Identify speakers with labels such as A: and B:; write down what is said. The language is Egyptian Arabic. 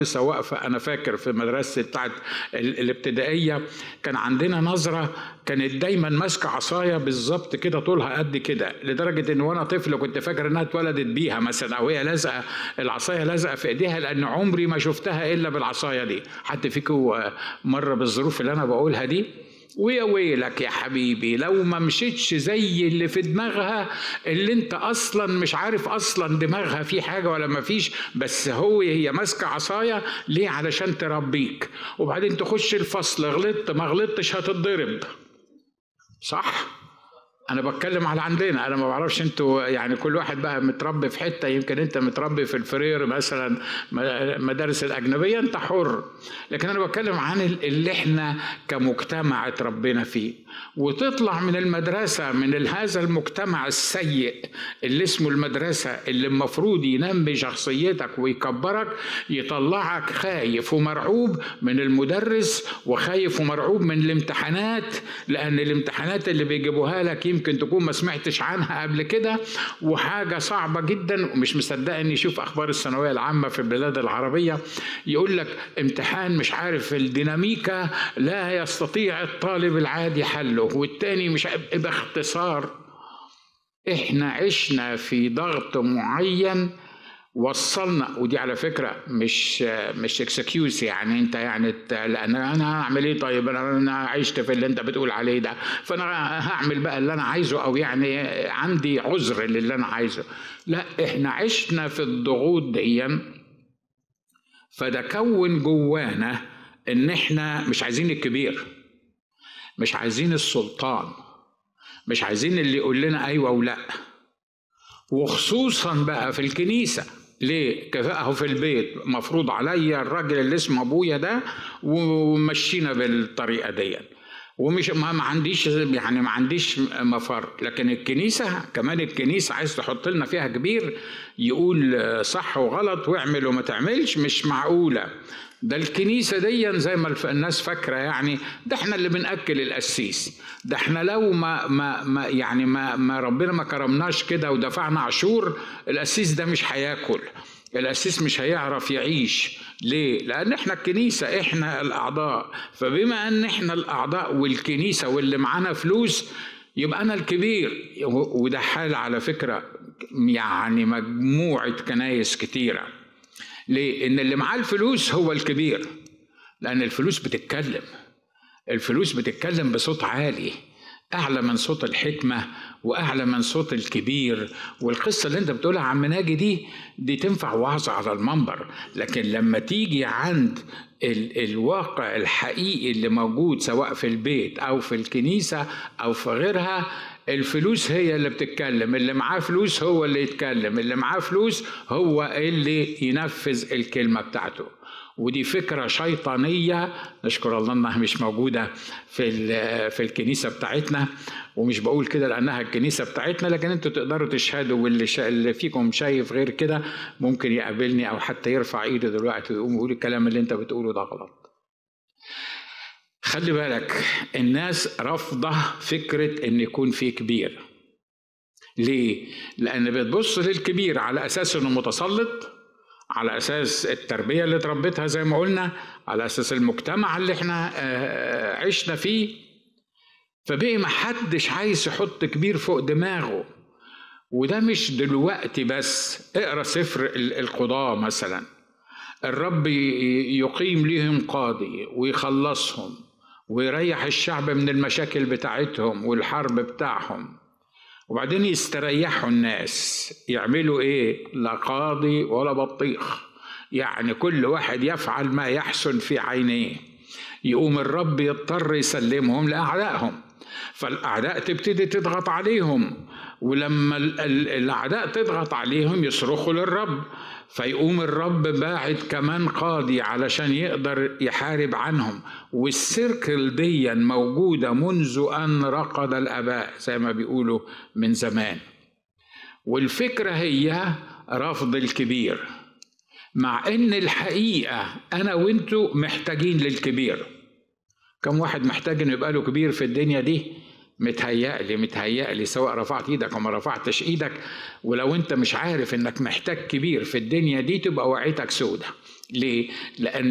A: لسه واقفة أنا فاكر في مدرستي بتاعت ال- الابتدائية كان عندنا نظرة كانت دايما ماسكة عصاية بالظبط كده طولها قد كده لدرجة إن وأنا طفل كنت فاكر إنها اتولدت بيها مثلا أو هي لازقة العصاية لازقة في إيديها لأن عمري ما شفتها إلا بالعصاية دي حد فيكم مر بالظروف اللي أنا بقولها دي ويا ويلك يا حبيبي لو ما مشيتش زي اللي في دماغها اللي انت اصلا مش عارف اصلا دماغها في حاجه ولا ما فيش بس هو هي ماسكه عصايه ليه علشان تربيك وبعدين تخش الفصل غلطت ما غلطتش هتتضرب صح انا بتكلم على عندنا انا ما بعرفش انتوا يعني كل واحد بقى متربي في حته يمكن انت متربي في الفرير مثلا مدارس الاجنبيه انت حر لكن انا بتكلم عن اللي احنا كمجتمع اتربينا فيه وتطلع من المدرسه من هذا المجتمع السيء اللي اسمه المدرسه اللي المفروض ينمي شخصيتك ويكبرك يطلعك خايف ومرعوب من المدرس وخايف ومرعوب من الامتحانات لان الامتحانات اللي بيجيبوها لك يمكن تكون ما سمعتش عنها قبل كده وحاجه صعبه جدا ومش مصدق اني اشوف اخبار الثانويه العامه في البلاد العربيه يقول لك امتحان مش عارف الديناميكا لا يستطيع الطالب العادي حله والتاني مش باختصار احنا عشنا في ضغط معين وصلنا ودي على فكره مش مش اكسكيوز يعني انت يعني لان انا هعمل ايه طيب انا انا عشت في اللي انت بتقول عليه ده فانا هعمل بقى اللي انا عايزه او يعني عندي عذر للي انا عايزه لا احنا عشنا في الضغوط دي فده كون جوانا ان احنا مش عايزين الكبير مش عايزين السلطان مش عايزين اللي يقول لنا ايوه ولا وخصوصا بقى في الكنيسه ليه؟ كفاءه في البيت مفروض عليا الراجل اللي اسمه ابويا ده ومشينا بالطريقه دي ومش ما, ما عنديش يعني ما عنديش مفر لكن الكنيسه كمان الكنيسه عايز تحط لنا فيها كبير يقول صح وغلط واعمل وما تعملش مش معقوله ده الكنيسة دي زي ما الناس فاكرة يعني ده احنا اللي بنأكل القسيس ده احنا لو ما ما ما يعني ما, ما ربنا ما كرمناش كده ودفعنا عشور القسيس ده مش هياكل القسيس مش هيعرف يعيش ليه؟ لأن احنا الكنيسة احنا الأعضاء فبما أن احنا الأعضاء والكنيسة واللي معانا فلوس يبقى أنا الكبير وده حال على فكرة يعني مجموعة كنايس كتيرة ليه؟ إن اللي معاه الفلوس هو الكبير لأن الفلوس بتتكلم الفلوس بتتكلم بصوت عالي أعلى من صوت الحكمة وأعلى من صوت الكبير والقصة اللي أنت بتقولها عم ناجي دي دي تنفع وعظ على المنبر لكن لما تيجي عند ال الواقع الحقيقي اللي موجود سواء في البيت أو في الكنيسة أو في غيرها الفلوس هي اللي بتتكلم اللي معاه فلوس هو اللي يتكلم اللي معاه فلوس هو اللي ينفذ الكلمة بتاعته ودي فكرة شيطانية نشكر الله انها مش موجودة في في الكنيسة بتاعتنا ومش بقول كده لانها الكنيسة بتاعتنا لكن انتوا تقدروا تشهدوا واللي شا... اللي فيكم شايف غير كده ممكن يقابلني او حتى يرفع ايده دلوقتي ويقوم يقول الكلام اللي انت بتقوله ده غلط. خلي بالك الناس رافضة فكرة ان يكون في كبير. ليه؟ لأن بتبص للكبير على أساس إنه متسلط على اساس التربيه اللي اتربيتها زي ما قلنا على اساس المجتمع اللي احنا عشنا فيه فبقي ما حدش عايز يحط كبير فوق دماغه وده مش دلوقتي بس اقرا سفر القضاة مثلا الرب يقيم ليهم قاضي ويخلصهم ويريح الشعب من المشاكل بتاعتهم والحرب بتاعهم وبعدين يستريحوا الناس يعملوا ايه لا قاضي ولا بطيخ يعني كل واحد يفعل ما يحسن في عينيه يقوم الرب يضطر يسلمهم لاعدائهم فالاعداء تبتدي تضغط عليهم ولما الاعداء تضغط عليهم يصرخوا للرب فيقوم الرب باعت كمان قاضي علشان يقدر يحارب عنهم والسيركل دي موجوده منذ ان رقد الاباء زي ما بيقولوا من زمان والفكره هي رفض الكبير مع ان الحقيقه انا وانتوا محتاجين للكبير كم واحد محتاج انه يبقى له كبير في الدنيا دي متهيألي متهيألي سواء رفعت ايدك او ما رفعتش ايدك ولو انت مش عارف انك محتاج كبير في الدنيا دي تبقى وعيتك سودة ليه؟ لأن